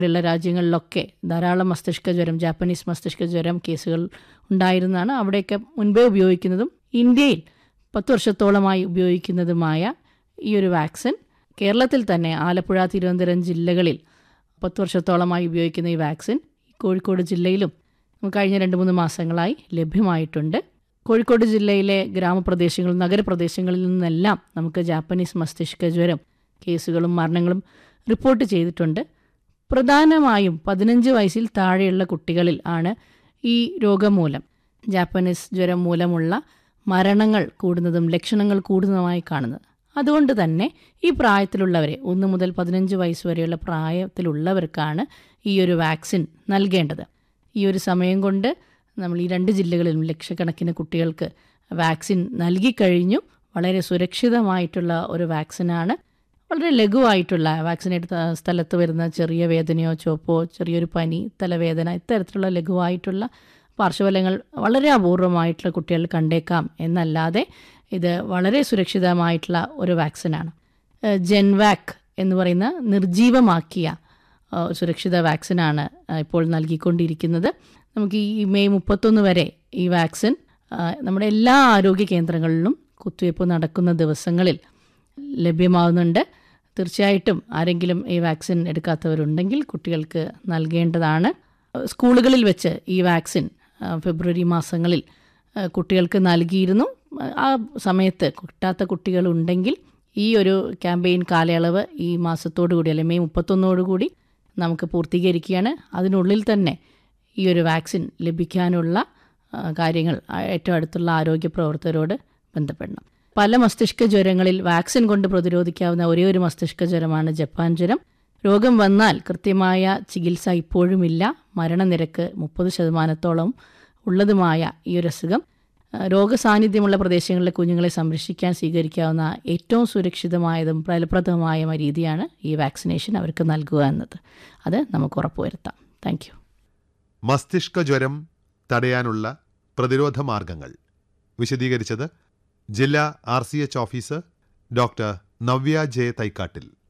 ഉള്ള രാജ്യങ്ങളിലൊക്കെ ധാരാളം മസ്തിഷ്ക ജ്വരം ജാപ്പനീസ് മസ്തിഷ്ക ജ്വരം കേസുകൾ ഉണ്ടായിരുന്നതാണ് അവിടെയൊക്കെ മുൻപേ ഉപയോഗിക്കുന്നതും ഇന്ത്യയിൽ പത്ത് വർഷത്തോളമായി ഉപയോഗിക്കുന്നതുമായ ഈ ഒരു വാക്സിൻ കേരളത്തിൽ തന്നെ ആലപ്പുഴ തിരുവനന്തപുരം ജില്ലകളിൽ പത്ത് വർഷത്തോളമായി ഉപയോഗിക്കുന്ന ഈ വാക്സിൻ കോഴിക്കോട് ജില്ലയിലും കഴിഞ്ഞ രണ്ട് മൂന്ന് മാസങ്ങളായി ലഭ്യമായിട്ടുണ്ട് കോഴിക്കോട് ജില്ലയിലെ ഗ്രാമപ്രദേശങ്ങളിൽ നഗരപ്രദേശങ്ങളിൽ നിന്നെല്ലാം നമുക്ക് ജാപ്പനീസ് മസ്തിഷ്ക ജ്വരം കേസുകളും മരണങ്ങളും റിപ്പോർട്ട് ചെയ്തിട്ടുണ്ട് പ്രധാനമായും പതിനഞ്ച് വയസ്സിൽ താഴെയുള്ള കുട്ടികളിൽ ആണ് ഈ രോഗം മൂലം ജാപ്പനീസ് ജ്വരം മൂലമുള്ള മരണങ്ങൾ കൂടുന്നതും ലക്ഷണങ്ങൾ കൂടുന്നതുമായി കാണുന്നത് അതുകൊണ്ട് തന്നെ ഈ പ്രായത്തിലുള്ളവരെ ഒന്ന് മുതൽ പതിനഞ്ച് വയസ്സ് വരെയുള്ള പ്രായത്തിലുള്ളവർക്കാണ് ഈ ഒരു വാക്സിൻ നൽകേണ്ടത് ഈ ഒരു സമയം കൊണ്ട് നമ്മൾ ഈ രണ്ട് ജില്ലകളിലും ലക്ഷക്കണക്കിന് കുട്ടികൾക്ക് വാക്സിൻ നൽകിക്കഴിഞ്ഞു വളരെ സുരക്ഷിതമായിട്ടുള്ള ഒരു വാക്സിനാണ് വളരെ ലഘുവായിട്ടുള്ള വാക്സിൻ എടുത്ത സ്ഥലത്ത് വരുന്ന ചെറിയ വേദനയോ ചോപ്പോ ചെറിയൊരു പനി തലവേദന ഇത്തരത്തിലുള്ള ലഘുവായിട്ടുള്ള പാർശ്വഫലങ്ങൾ വളരെ അപൂർവമായിട്ടുള്ള കുട്ടികൾ കണ്ടേക്കാം എന്നല്ലാതെ ഇത് വളരെ സുരക്ഷിതമായിട്ടുള്ള ഒരു വാക്സിനാണ് ജെൻവാക് എന്ന് പറയുന്ന നിർജീവമാക്കിയ സുരക്ഷിത വാക്സിനാണ് ഇപ്പോൾ നൽകിക്കൊണ്ടിരിക്കുന്നത് നമുക്ക് ഈ മെയ് മുപ്പത്തൊന്ന് വരെ ഈ വാക്സിൻ നമ്മുടെ എല്ലാ ആരോഗ്യ കേന്ദ്രങ്ങളിലും കുത്തിവയ്പ്പ് നടക്കുന്ന ദിവസങ്ങളിൽ ലഭ്യമാവുന്നുണ്ട് തീർച്ചയായിട്ടും ആരെങ്കിലും ഈ വാക്സിൻ എടുക്കാത്തവരുണ്ടെങ്കിൽ കുട്ടികൾക്ക് നൽകേണ്ടതാണ് സ്കൂളുകളിൽ വെച്ച് ഈ വാക്സിൻ ഫെബ്രുവരി മാസങ്ങളിൽ കുട്ടികൾക്ക് നൽകിയിരുന്നു ആ സമയത്ത് കിട്ടാത്ത കുട്ടികളുണ്ടെങ്കിൽ ഈ ഒരു ക്യാമ്പയിൻ കാലയളവ് ഈ മാസത്തോടു കൂടി അല്ലെങ്കിൽ മെയ് മുപ്പത്തൊന്നോടു കൂടി നമുക്ക് പൂർത്തീകരിക്കുകയാണ് അതിനുള്ളിൽ തന്നെ ഈ ഒരു വാക്സിൻ ലഭിക്കാനുള്ള കാര്യങ്ങൾ ഏറ്റവും അടുത്തുള്ള ആരോഗ്യ പ്രവർത്തകരോട് ബന്ധപ്പെടണം പല മസ്തിഷ്ക ജ്വരങ്ങളിൽ വാക്സിൻ കൊണ്ട് പ്രതിരോധിക്കാവുന്ന ഒരേ ഒരു മസ്തിഷ്ക ജ്വരമാണ് ജപ്പാൻ ജ്വരം രോഗം വന്നാൽ കൃത്യമായ ചികിത്സ ഇപ്പോഴുമില്ല മരണനിരക്ക് മുപ്പത് ശതമാനത്തോളം ഉള്ളതുമായ ഈ ഒരു അസുഖം രോഗസാന്നിധ്യമുള്ള പ്രദേശങ്ങളിലെ കുഞ്ഞുങ്ങളെ സംരക്ഷിക്കാൻ സ്വീകരിക്കാവുന്ന ഏറ്റവും സുരക്ഷിതമായതും ഫലപ്രദമായ രീതിയാണ് ഈ വാക്സിനേഷൻ അവർക്ക് നൽകുക എന്നത് അത് നമുക്ക് ഉറപ്പുവരുത്താം താങ്ക് യു മസ്തിഷ്ക ജ്വരം തടയാനുള്ള പ്രതിരോധ മാർഗങ്ങൾ വിശദീകരിച്ചത് ജില്ലാ R C H officer doctor Navya J തൈക്കാട്ടിൽ